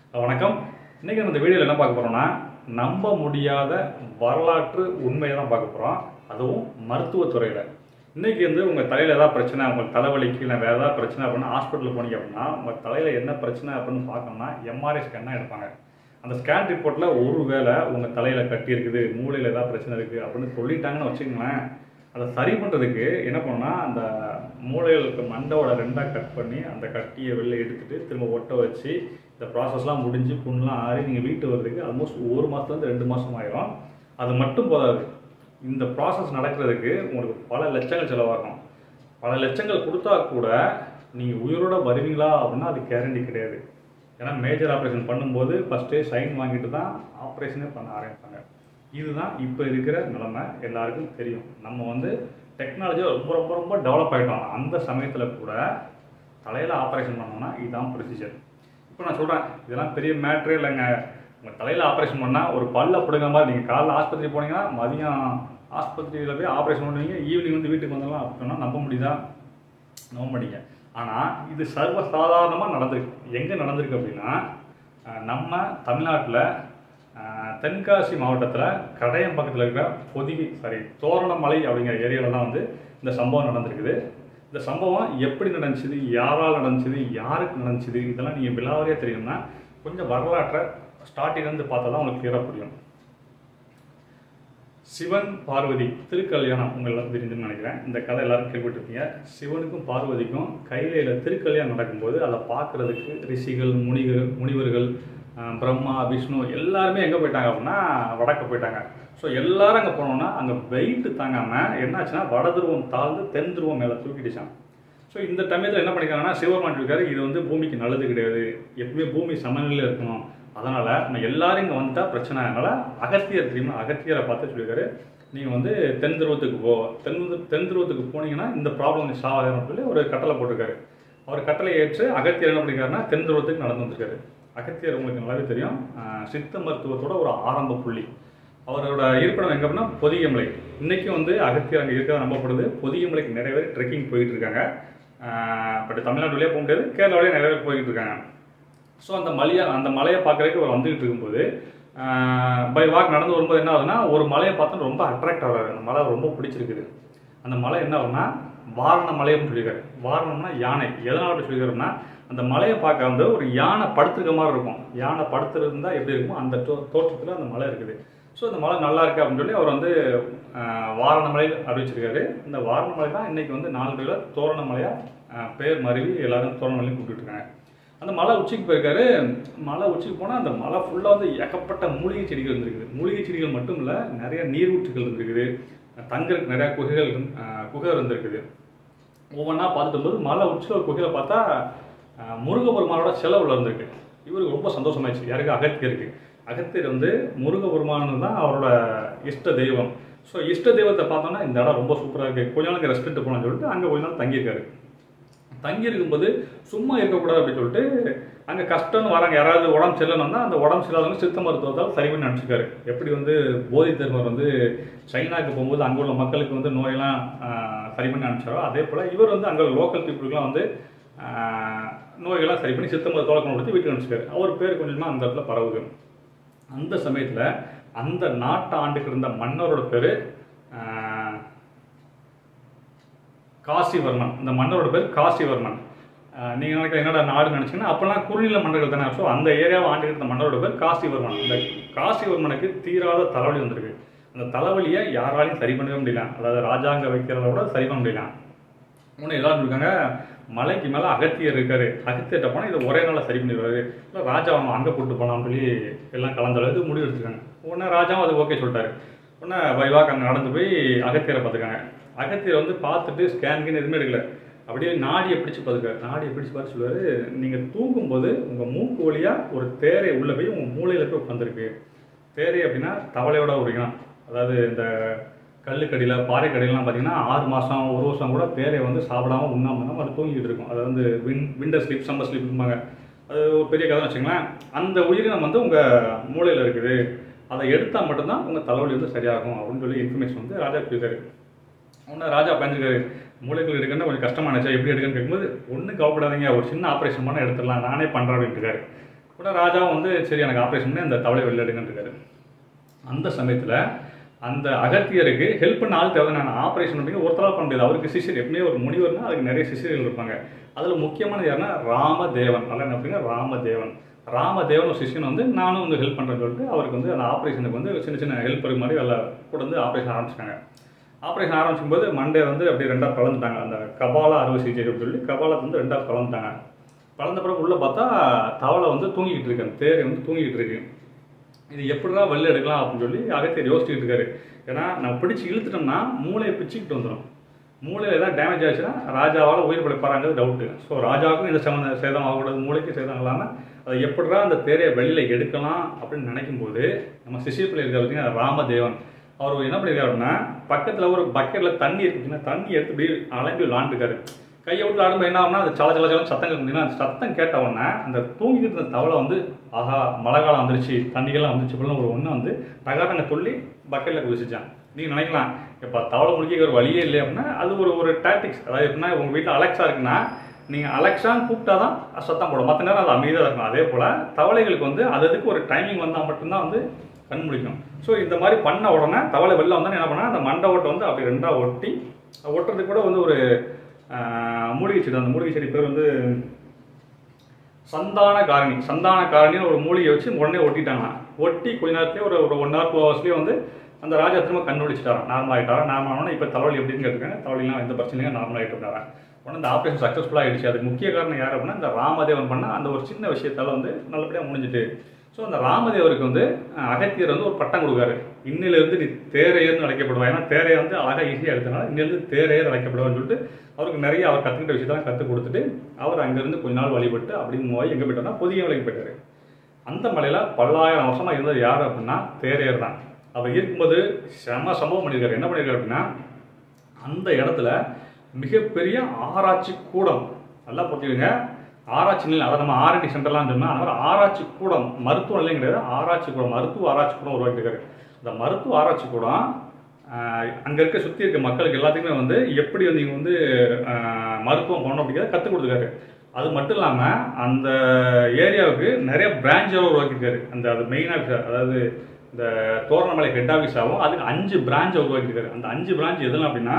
வணக்கம் இன்னைக்கு நம்ம இந்த வீடியோவில் என்ன பார்க்க போறோம்னா நம்ப முடியாத வரலாற்று உண்மையை தான் பார்க்க போறோம் அதுவும் மருத்துவத்துறையில் இன்னைக்கு வந்து உங்கள் தலையில் ஏதாவது பிரச்சனை உங்களுக்கு தலைவலிக்கு இல்லை வேறு ஏதாவது பிரச்சனை அப்படின்னா ஹாஸ்பிட்டல் போனீங்க அப்படின்னா உங்கள் தலையில் என்ன பிரச்சனை அப்படின்னு பார்க்கணும்னா எம்ஆர்ஐ ஸ்கேன் தான் எடுப்பாங்க அந்த ஸ்கேன் ரிப்போர்ட்டில் ஒரு வேளை உங்கள் தலையில் கட்டி இருக்குது மூளையில் ஏதாவது பிரச்சனை இருக்குது அப்படின்னு சொல்லிட்டாங்கன்னு வச்சுக்கோங்களேன் அதை சரி பண்ணுறதுக்கு என்ன பண்ணணும்னா அந்த மூளைகளுக்கு மண்டோட ரெண்டாக கட் பண்ணி அந்த கட்டியை வெளில எடுத்துட்டு திரும்ப ஒட்ட வச்சு இந்த ப்ராசஸ்லாம் முடிஞ்சு புண்ணெலாம் ஆறி நீங்கள் வீட்டு வர்றதுக்கு ஆல்மோஸ்ட் ஒரு மாதத்துலேருந்து ரெண்டு மாதம் ஆயிரும் அது மட்டும் போதாது இந்த ப்ராசஸ் நடக்கிறதுக்கு உங்களுக்கு பல லட்சங்கள் செலவாகும் பல லட்சங்கள் கொடுத்தா கூட நீங்கள் உயிரோட வருவீங்களா அப்படின்னா அது கேரண்டி கிடையாது ஏன்னா மேஜர் ஆப்ரேஷன் பண்ணும்போது ஃபஸ்ட்டே சைன் வாங்கிட்டு தான் ஆப்ரேஷனே பண்ண ஆரம்பிப்பாங்க இதுதான் இப்போ இருக்கிற நிலைமை எல்லாருக்கும் தெரியும் நம்ம வந்து டெக்னாலஜி ரொம்ப ரொம்ப ரொம்ப டெவலப் ஆகிட்டோம் அந்த சமயத்தில் கூட தலையில் ஆப்ரேஷன் பண்ணோம்னா இதுதான் ப்ரொசீஜர் இப்போ நான் சொல்கிறேன் இதெல்லாம் பெரிய மேட்ரே இல்லைங்க உங்கள் தலையில் ஆப்ரேஷன் பண்ணால் ஒரு பல்ல பிடுங்க மாதிரி நீங்கள் காலைல ஆஸ்பத்திரி போனீங்கன்னா மதியம் ஆஸ்பத்திரியில் போய் ஆப்ரேஷன் பண்ணுவீங்க ஈவினிங் வந்து வீட்டுக்கு வந்தாலும் அப்படின்னா நம்ப முடியுதா நம்ப மாட்டீங்க ஆனால் இது சர்வ சாதாரணமாக நடந்திருக்கு எங்கே நடந்திருக்கு அப்படின்னா அஹ், நம்ம தமிழ்நாட்டில் தென்காசி மாவட்டத்தில் கடையம் பக்கத்தில் இருக்கிற பொதிகை சாரி தோரணமலை அப்படிங்கிற ஏரியாவில் தான் வந்து இந்த சம்பவம் நடந்திருக்குது இந்த சம்பவம் எப்படி நடந்துச்சுது யாரால் நடந்துச்சுது யாருக்கு நடந்துச்சுது இதெல்லாம் நீங்கள் விலாவரியாக தெரியணும்னா கொஞ்சம் வரலாற்றை ஸ்டார்டிங்லேருந்து பார்த்தா தான் உங்களுக்கு கிளியராக புரியும் சிவன் பார்வதி திருக்கல்யாணம் உங்களுக்கு தெரிஞ்சுன்னு நினைக்கிறேன் இந்த கதை எல்லாரும் கேள்விப்பட்டிருப்பீங்க சிவனுக்கும் பார்வதிக்கும் கைலையில் திருக்கல்யாணம் நடக்கும்போது அதை பார்க்குறதுக்கு ரிஷிகள் முனிகள் முனிவர்கள் அஹ், பிரம்மா விஷ்ணு எல்லாருமே எங்கே போயிட்டாங்க அப்படின்னா வடக்கு போயிட்டாங்க ஸோ எல்லாரும் அங்கே போனோம்னா அங்கே வெயிட்டு தாங்காமல் என்னாச்சுன்னா வட துருவம் தாழ்ந்து தென் துருவம் மேலே தூக்கிடுச்சான் ஸோ இந்த சமயத்தில் என்ன பண்ணிருக்காங்கன்னா சிவபெருமான் இருக்காரு இது வந்து பூமிக்கு நல்லது கிடையாது எப்பவுமே பூமி சமநிலையில் இருக்கணும் அதனால் நம்ம எல்லாரும் இங்கே வந்துட்டா பிரச்சனை அதனால் அகத்தியர் தெரியுமா அகத்தியரை பார்த்து சொல்லியிருக்காரு நீங்கள் வந்து தென் துருவத்துக்கு போ தென் துரு- தென் துருவத்துக்கு போனீங்கன்னா இந்த ப்ராப்ளம் சாவ் ஆகும்னு சொல்லி ஒரு கட்டளை போட்டிருக்காரு அவர் கட்டளை ஏற்று அகத்தியர் என்ன பண்ணிருக்காருன்னா தென் துருவத்துக்கு நடந்து வந்திருக்காரு அகத்தியர் உங்களுக்கு நல்லாவே தெரியும் ஆஹ் சித்த மருத்துவத்தோட ஒரு ஆரம்ப புள்ளி அவரோட இருப்பிடம் எங்க அப்படின்னா பொதிகைமலை இன்னைக்கும் வந்து அகத்தியர் அங்கே இருக்கிறதா நம்பப்படுது பொதிகைமலைக்கு நிறைய பேர் ட்ரெக்கிங் போயிட்டு இருக்காங்க பட் தமிழ்நாடு வழியாக போக முடியாது கேரளா வழியாக நிறைய பேர் போயிட்டு இருக்காங்க ஸோ அந்த மலையை அந்த மலையை பார்க்கறதுக்கு அவர் வந்துகிட்டு இருக்கும்போது பை வாக் நடந்து வரும்போது என்ன ஆகுதுன்னா ஒரு மலையை பார்த்தா ரொம்ப அட்ராக்ட் ஆகிறாரு அந்த மலை ரொம்ப பிடிச்சிருக்குது அந்த மலை என்ன ஆகுதுன்னா வாரண மலைன்னு சொல்லியிருக்காரு வாரணம்னா யானை எதனால் அப்படி சொல்லியிருக்காருன்னா அந்த மலையை பார்க்க வந்து ஒரு யானை படுத்துருக்க மாதிரி இருக்கும் யானை படுத்துருந்தா எப்படி இருக்குமோ அந்த தோ தோற்றத்தில் அந்த மலை இருக்குது ஸோ இந்த மலை நல்லா இருக்கு அப்படின்னு சொல்லி அவர் வந்து ஆஹ், வாரணமலை அறிவிச்சிருக்காரு இந்த வாரணமலை தான் இன்னைக்கு வந்து நாலு பேரில் தோரணமலையாக பேர் மருவி எல்லாரும் தோரணமலையும் கூப்பிட்டு இருக்காங்க அந்த மலை உச்சிக்கு போயிருக்காரு மலை உச்சிக்கு போனால் அந்த மலை ஃபுல்லாக வந்து ஏகப்பட்ட மூலிகை செடிகள் இருந்திருக்குது மூலிகை செடிகள் மட்டும் இல்லை நிறைய நீரூற்றுகள் இருந்திருக்குது தங்கறதுக்கு நிறைய குகைகள் இருந்- ஆஹ் குகை இருந்திருக்குது ஒவ்வொன்றா பார்த்துட்டு போது மலை உச்சியில் ஒரு குகையில் பார்த்தா ஆஹ் முருகபெருமானோட செலவுல இருந்திருக்கு இவருக்கு ரொம்ப சந்தோஷமாயிடுச்சு யாருக்கு அகத்தியருக்கு அகத்தியர் வந்து முருகபெருமான் தான் அவரோட இஷ்ட தெய்வம் ஸோ இஷ்ட தெய்வத்தை பார்த்தோன்னா இந்த இடம் ரொம்ப சூப்பராக இருக்குது கொஞ்ச நாளுக்கு ரெஸ்ட் எடுத்து போகலாம்னு சொல்லிட்டு அங்கே கொஞ்ச நாள் தங்கியிருக்காரு தங்கி இருக்கும்போது சும்மா இருக்கக்கூடாது அப்படின்னு சொல்லிட்டு அங்கே கஷ்டம்னு வராங்க யாராவது உடம்பு சரியில்லைன்னா அந்த உடம்பு சரியில்லாதவங்க சித்த மருத்துவத்தால் சரி பண்ணி அனுப்பிச்சிருக்காரு எப்படி வந்து போதி தர்மர் வந்து சைனாக்கு போகும்போது அங்கே உள்ள மக்களுக்கு வந்து நோயெல்லாம் ஆஹ், சரி பண்ணி அனுப்பிச்சாரோ அதே போல் இவர் வந்து அங்கே லோக்கல் பீப்புளுக்குலாம் வந்து ஆஹ், நோயெல்லாம் சரி பண்ணி சித்த மருத்துவ கொடுத்து வீட்டுக்கு அனுப்பிச்சிருக்காரு அவர் பேர் கொஞ்சமாக அந்த இடத்துல பரவுது அந்த சமயத்தில் அந்த நாட்டை ஆண்டுக்கு இருந்த மன்னரோட பேர் காசிவர்மன் இந்த மன்னரோட பேர் காசிவர்மன் ஆஹ் நீங்க நினைக்கிற என்னடா நாடு நினைச்சீங்கன்னா அப்பெல்லாம் குறுநில மன்னர்கள் தானே ஸோ அந்த ஏரியாவை ஆண்டுகிட்டு இருந்த மன்னரோட பேர் காசிவர்மன் இந்த காசிவர்மனுக்கு தீராத தலைவலி வந்திருக்கு அந்த தலைவலியை யாராலையும் சரி பண்ணவே முடியல அதாவது ராஜாங்க வைக்கிறத விட சரி பண்ண முடியல ஒன்று எல்லாரும் இருக்காங்க மலைக்கு மேலே அகத்தியர் இருக்காரு அகத்தியர்கிட்ட போனால் இதை ஒரே நாளில் சரி பண்ணிடுவாரு இல்லை ராஜா அவன் அங்கே கூட்டு போகலாம்னு சொல்லி எல்லாம் கலந்தளவுக்கு முடிவு எடுத்துருக்காங்க உடனே ராஜாவும் அது ஓகே சொல்லிட்டாரு உடனே வைவாக் அங்கே நடந்து போய் அகத்தியரை பார்த்துருக்காங்க அகத்தியர் வந்து பார்த்துட்டு ஸ்கேன்கின்னு எதுவுமே எடுக்கல அப்படியே நாடியை பிடிச்சு பார்த்துக்காரு நாடியை பிடிச்சு பார்த்து சொல்லுவார் நீங்கள் தூங்கும்போது உங்கள் மூக்கு வழியாக ஒரு தேரை உள்ளே போய் உங்கள் மூளையில் போய் உட்காந்துருக்கு தேரை அப்படின்னா தவளையோட ஒரு இனம் அதாவது இந்த கல்லுக்கடியில் பாறைக்கடியிலாம் பார்த்தீங்கன்னா ஆறு மாதம் ஒரு வருஷம் கூட தேரை வந்து சாப்பிடாம உண்ணாம தான் அது தூங்கிட்டு இருக்கும் அது வந்து வின் விண்டர் ஸ்லீப் சம்மர் ஸ்லீப்பாங்க அது ஒரு பெரிய கதை வச்சுங்களேன் அந்த உயிரினம் வந்து உங்கள் மூளையில் இருக்குது அதை எடுத்தால் மட்டும்தான் உங்கள் தலைவலி வந்து சரியாகும் அப்படின்னு சொல்லி இன்ஃபர்மேஷன் வந்து ராஜா கொடுத்தாரு உடனே ராஜா பயந்துருக்காரு மூளைகள் எடுக்கணும்னா கொஞ்சம் கஷ்டமானுச்சா எப்படி எடுக்கன்னு கேட்கும்போது ஒன்றும் கவலைப்படாதீங்க ஒரு சின்ன ஆப்ரேஷன் பண்ண எடுத்துடலாம் நானே பண்ணுறேன் அப்படின்ட்டுருக்காரு உடனே ராஜாவும் வந்து சரி எனக்கு ஆப்ரேஷன் பண்ணி அந்த தவளை வெளில எடுங்கன்னு இருக்காரு அந்த சமயத்தில் அந்த அகத்தியருக்கு ஹெல்ப் பண்ண ஆள் தேவை நான் ஆப்ரேஷன் பண்ணி ஒருத்தரால் பண்ண முடியாது அவருக்கு சிஷியர் எப்பவுமே ஒரு முனிவர்னா அதுக்கு நிறைய சிஷியர்கள் இருப்பாங்க அதில் முக்கியமானது யாருன்னா ராமதேவன் நல்லா என்ன அப்படிங்க ராமதேவன் ராமதேவன் ஒரு சிஷியன் வந்து நானும் வந்து ஹெல்ப் பண்ணுறேன்னு சொல்லிட்டு அவருக்கு வந்து அந்த ஆப்ரேஷனுக்கு வந்து சின்ன சின்ன ஹெல்ப்பர் மாதிரி எல்லாம் கூட வந்து ஆப்ரேஷன் ஆரம்பிச்சிட்டாங்க ஆப்ரேஷன் ஆரம்பிக்கும் போது மண்டே வந்து அப்படியே ரெண்டாக கலந்துட்டாங்க அந்த கபாலா அறுவை சிகிச்சை அப்படின்னு சொல்லி கபாலத்தை வந்து ரெண்டாக கலந்துட்டாங்க கலந்த பிறகு உள்ளே பார்த்தா தவளை வந்து தூங்கிக்கிட்டு இருக்கு அந்த தேரை வந்து தூங்கிக்கிட்டு இருக்கு இது எப்படிடா வெளில எடுக்கலாம் அப்படின்னு சொல்லி அகத்தியர் யோசிச்சுட்டு இருக்காரு ஏன்னா நம்ம பிடிச்சி இழுத்துட்டோம்னா மூளையை பிச்சுக்கிட்டு வந்துடும் மூளையில் ஏதாவது டேமேஜ் ஆச்சுன்னா ராஜாவால் உயிர் பிழைப்பாராங்கிறது டவுட்டு ஸோ ராஜாவுக்கும் இந்த சம்மந்த சேதம் ஆகக்கூடாது மூளைக்கு சேதம் இல்லாமல் அதை எப்படிடா அந்த தேரையை வெளியில் எடுக்கலாம் அப்படின்னு நினைக்கும் போது நம்ம சிசியப்பில் இருக்கிற பார்த்தீங்கன்னா ராமதேவன் அவர் என்ன பண்ணியிருக்காரு அப்படின்னா பக்கத்தில் ஒரு பக்கெட்டில் தண்ணி இருக்குன்னா தண்ணி எடுத்து இப்படி அலம்பி விளாண்டுருக்காரு கையை விட்டு ஆடும்போது என்ன ஆகும்னா அது சல சல சலன்னு சத்தம் கேட்கும் அந்த சத்தம் கேட்ட உடனே அந்த தூங்கிட்டு இருந்த தவளை வந்து ஆஹா மழை காலம் வந்துருச்சு தண்ணிகள்லாம் வந்துருச்சு அப்படின்னு ஒரு ஒன்று வந்து டகாரங்க துள்ளி பக்கெட்டில் குதிச்சிச்சான் நீங்கள் நினைக்கலாம் இப்போ தவளை முடிக்க ஒரு வழியே இல்லை அப்படின்னா அது ஒரு ஒரு டாக்டிக்ஸ் அதாவது எப்படின்னா உங்கள் வீட்டில் அலெக்ஸா இருக்குன்னா நீங்கள் அலெக்ஸான்னு கூப்பிட்டா தான் அது சத்தம் போடும் மற்ற நேரம் அது அமைதியாக இருக்கும் அதே போல் தவளைகளுக்கு வந்து அது அதுக்கு ஒரு டைமிங் வந்தால் மட்டும்தான் வந்து கண் முழிக்கும் ஸோ இந்த மாதிரி பண்ண உடனே தவளை வெளில வந்தோன்னே என்ன பண்ணா அந்த மண்டை ஓட்டை வந்து அப்படி ரெண்டாக ஒட்டி ஒட்டுறதுக்கு கூட வந்து ஒரு ஆஹ், மூலிகை செடி அந்த மூலிகை செடி பேர் வந்து சந்தான காரணி சந்தான காரணின்னு ஒரு மூலிகை வச்சு உடனே ஒட்டிட்டாங்களாம் ஒட்டி கொஞ்ச நேரத்துலேயே ஒரு ஒரு ஒன் ஹவர் டூ ஹவர்ஸ்லேயே வந்து அந்த ராஜா திரும்ப கண் ஒழிச்சிட்டாராம் நார்மல் ஆகிட்டாரா நார்மல் ஆனோன்னா இப்போ தலைவலி எப்படின்னு கேட்டிருக்காங்க தலைவலிலாம் எந்த பிரச்சனையும் நார்மல் ஆகிட்டு இருந்தாரா உடனே இந்த ஆப்ரேஷன் சக்ஸஸ்ஃபுல்லாக ஆயிடுச்சு அதுக்கு முக்கிய காரணம் யார் அப்படின்னா இந்த ராமதேவன் பண்ண அந்த ஒரு சின்ன விஷயத்தால வந்து நல்லபடியாக முடிஞ்சுட்டு ஸோ அந்த ராமதேவருக்கு வந்து அஹ், அகத்தியர் வந்து ஒரு பட்டம் கொடுக்காரு இன்னிலிருந்து நீ தேரையர்னு அழைக்கப்படுவா ஏன்னா தேரையை வந்து அழகாக ஈஸியாக எடுத்தனால இன்னிலிருந்து தேரையர் அழைக்கப்படுவான்னு சொல்லிட்டு அவருக்கு நிறைய அவர் கற்றுக்கிட்ட விஷயத்தெல்லாம் கற்றுக் கொடுத்துட்டு அவர் அங்கேருந்து கொஞ்ச நாள் வழிபட்டு அப்படி போய் எங்கே போயிட்டார்னா புதிய மலைக்கு போயிட்டாரு அந்த மலையில் பல்லாயிரம் வருஷமாக இருந்தது யார் அப்படின்னா தேரையர் தான் அவர் இருக்கும்போது செம சம்பவம் பண்ணியிருக்காரு என்ன பண்ணியிருக்காரு அப்படின்னா அந்த இடத்துல மிகப்பெரிய ஆராய்ச்சி கூடம் நல்லா புரிஞ்சுக்கோங்க ஆராய்ச்சி நிலையம் அதை நம்ம ஆர்டி சென்டர்லாம் சொன்னால் அந்த மாதிரி ஆராய்ச்சி கூடம் மருத்துவ நிலையம் கிடையாது ஆராய்ச்சி கூடம் மருத்துவ ஆராய்ச்சி கூடம் உருவாக்கியிருக்காரு அந்த மருத்துவ ஆராய்ச்சி கூடம் அங்கே இருக்க சுற்றி இருக்க மக்களுக்கு எல்லாத்துக்குமே வந்து எப்படி வந்து இவங்க வந்து ஆஹ், மருத்துவம் பண்ணணும் அப்படிங்கிறத கற்றுக் கொடுத்துருக்காரு அது மட்டும் இல்லாமல் அந்த ஏரியாவுக்கு நிறைய பிரான்ச் உருவாக்கியிருக்காரு அந்த அது மெயின் ஆஃபீஸர் அதாவது இந்த தோரணமலை ஹெட் ஆஃபீஸாகவும் அதுக்கு அஞ்சு பிரான்ச்சை உருவாக்கியிருக்காரு அந்த அஞ்சு பிரான்ச் எதெல்லாம் அப்படின்னா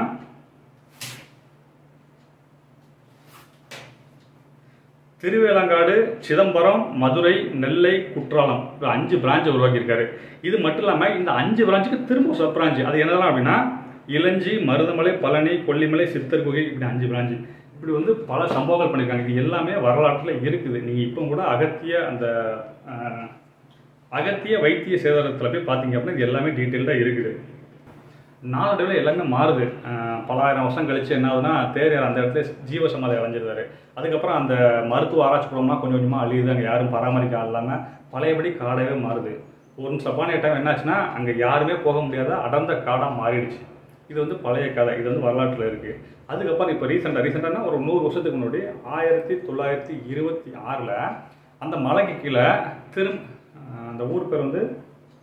திருவேலங்காடு சிதம்பரம் மதுரை நெல்லை குற்றாலம் இது அஞ்சு பிரான்ச்சை உருவாக்கியிருக்காரு இது மட்டும் இல்லாமல் இந்த அஞ்சு பிரான்ச்சுக்கு திரும்ப சப் பிரான்ச் அது என்னதெல்லாம் அப்படின்னா இளஞ்சி மருதமலை பழனி கொல்லிமலை சித்தர் குகை இப்படி அஞ்சு பிரான்ச்சு இப்படி வந்து பல சம்பவங்கள் பண்ணியிருக்காங்க இது எல்லாமே வரலாற்றில் இருக்குது நீங்கள் இப்போ கூட அகத்திய அந்த ஆஹ், அகத்திய வைத்திய சேதாரத்தில் போய் பார்த்தீங்க அப்படின்னா இது எல்லாமே டீட்டெயில்டாக இருக்குது நாளடைவில் எல்லாமே மாறுது அஹ் பலாயிரம் வருஷம் கழிச்சு என்ன ஆகுதுன்னா தேரையர் அந்த இடத்துல ஜீவ சமாதி அடைஞ்சிருந்தாரு அதுக்கப்புறம் அந்த மருத்துவ ஆராய்ச்சி குளம்லாம் கொஞ்சம் கொஞ்சமாக அழியுது அங்கே யாரும் பராமரிக்க ஆள் இல்லாமல் பழையபடி காடாகவே மாறுது ஒரு சப்பானிய டைம் என்னாச்சுன்னா அங்கே யாருமே போக முடியாத அடர்ந்த காடாக மாறிடுச்சு இது வந்து பழைய கதை இது வந்து வரலாற்றில் இருக்குது அதுக்கப்புறம் இப்போ ரீசெண்டாக ரீசெண்டானா ஒரு நூறு வருஷத்துக்கு முன்னாடி ஆயிரத்தி தொள்ளாயிரத்தி இருபத்தி ஆறில் அந்த மலைக்கு கீழே திரும் அஹ் அந்த ஊர் பேர் வந்து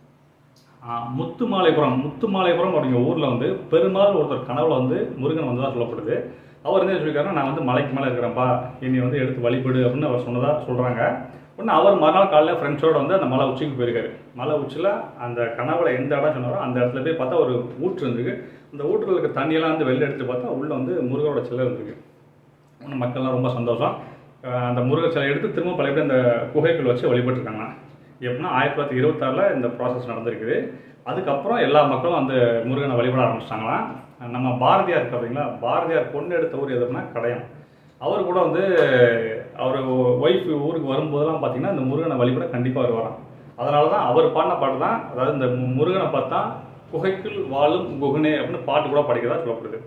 ஆஹ் முத்துமாலைபுரம் முத்துமாலைபுரம் அப்படிங்கிற ஊரில் வந்து பெருமாள் ஒருத்தர் கனவுல வந்து முருகன் வந்ததாக சொல்லப்படுது அவர் என்ன சொல்லியிருக்காருன்னா நான் வந்து மலைக்கு மேலே இருக்கிறேன்ப்பா என்னை வந்து எடுத்து வழிபடு அப்படின்னு அவர் சொன்னதா சொல்கிறாங்க ஒன்று அவர் மறுநாள் காலையில் ஃப்ரெண்ட்ஸோட வந்து அந்த மலை உச்சிக்கு போயிருக்காரு மலை உச்சியில் அந்த கனவுல எந்த இடம் சொன்னாரோ அந்த இடத்துல போய் பார்த்தா ஒரு ஊற்று இருந்திருக்கு அந்த ஊற்றில் இருக்க தண்ணியெல்லாம் வந்து வெளில எடுத்து பார்த்தா உள்ளே வந்து முருகனோட சிலை இருந்திருக்கு ஒன்று மக்கள்லாம் ரொம்ப சந்தோஷம் அஹ் அந்த முருகர் சிலை எடுத்து திரும்ப பழையபடி அந்த குகைக்குள் வச்சு வழிபட்டுருக்காங்க எப்படின்னா ஆயிரத்தி தொள்ளாயிரத்தி இருபத்தாறில் இந்த ப்ராசஸ் நடந்திருக்குது அதுக்கப்புறம் எல்லா மக்களும் அந்த முருகனை வழிபட ஆரம்பிச்சிட்டாங்களாம் நம்ம பாரதியார் இருக்கு பார்த்தீங்களா பாரதியார் பொண்ணு எடுத்த ஊர் எதுனா கடையம் அவர் கூட வந்து அவர் ஒய்ஃப் ஊருக்கு வரும்போதெல்லாம் பார்த்தீங்கன்னா இந்த முருகனை வழிபட கண்டிப்பாக வருவாராம் அதனால தான் அவர் பாடின பாட்டு தான் அதாவது இந்த மு- முருகனை பார்த்தா குகைக்குள் வாழும் குகனே அப்படின்னு பாட்டு கூட படிக்கிறதா சொல்லப்படுது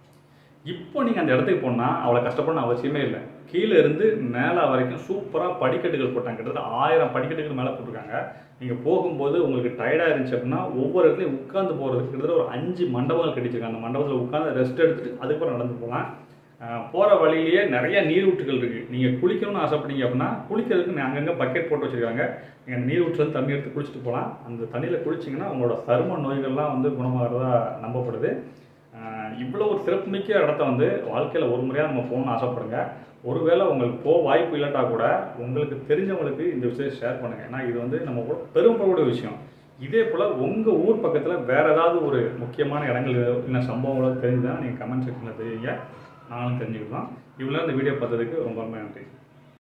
இப்போ நீங்கள் அந்த இடத்துக்கு போனால் அவ்வளோ கஷ்டப்படணும் அவசியமே இல்லை கீழே இருந்து மேலே வரைக்கும் சூப்பராக படிக்கட்டுகள் போட்டாங்க கிட்டத்தட்ட ஆயிரம் படிக்கட்டுகள் மேலே போட்டிருக்காங்க நீங்கள் போகும்போது உங்களுக்கு டயர்டாக இருந்துச்சு அப்படின்னா ஒவ்வொரு இடத்துலையும் உட்காந்து போகிறதுக்கு கிட்டத்தட்ட ஒரு அஞ்சு மண்டபங்கள் கட்டிச்சிருக்காங்க அந்த மண்டபத்தில் உட்காந்து ரெஸ்ட் எடுத்துட்டு அதுக்கப்புறம் நடந்து போகலாம் போகிற வழியிலேயே நிறைய நீரூற்றுகள் இருக்குது நீங்கள் குளிக்கணும்னு ஆசைப்பட்டீங்க அப்படின்னா குளிக்கிறதுக்கு அங்கங்கே பக்கெட் போட்டு வச்சுருக்காங்க நீங்கள் அந்த நீரூற்றுலேருந்து தண்ணி எடுத்து குளிச்சுட்டு போகலாம் அந்த தண்ணியில் குளிச்சிங்கன்னா உங்களோட சரும நோய்கள்லாம் வந்து குணமாகிறதா நம்பப்படுது ஆஹ் இவ்வளோ ஒரு சிறப்புமிக்க இடத்த வந்து வாழ்க்கையில் ஒரு முறையாக நம்ம போகணும்னு ஆசைப்படுங்க ஒருவேளை உங்களுக்கு போக வாய்ப்பு இல்லாட்டா கூட உங்களுக்கு தெரிஞ்சவங்களுக்கு இந்த விஷயத்தை ஷேர் பண்ணுங்கள் ஏன்னா இது வந்து நம்ம கூட பெருமைப்படக்கூடிய விஷயம் இதே போல் உங்கள் ஊர் பக்கத்தில் வேறு ஏதாவது ஒரு முக்கியமான இடங்கள் இல்லை சம்பவங்களோ தெரிஞ்சுதான் நீங்கள் கமெண்ட் செக்ஷனில் தெரியுங்க நானும் தெரிஞ்சுக்கலாம் இவ்வளோ இந்த வீடியோ பார்த்ததுக்கு ரொம்ப ரொம்ப நன்றி